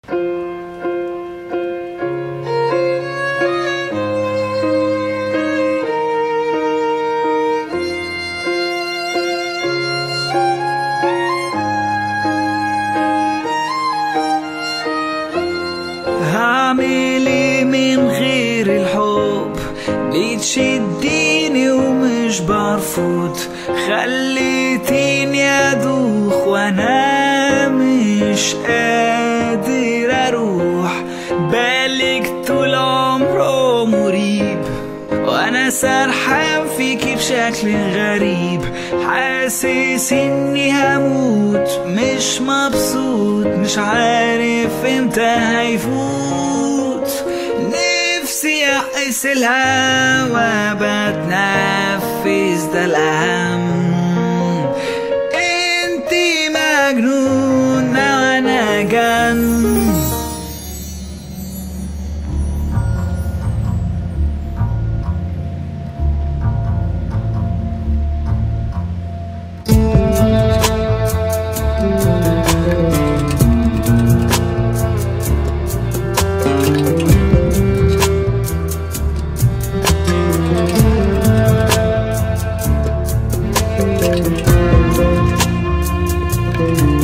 هعمل ايه من غير الحب بتشديني ومش برفض خليتيني ادوخ وانا مش قادر اروح بالك طول عمره مريب وانا سرحان فيكي بشكل غريب حاسس اني هموت مش مبسوط مش عارف امتى هيفوت نفسي احس الهوا بتنفس ده الاهم انتي مجنونة وانا جن thank you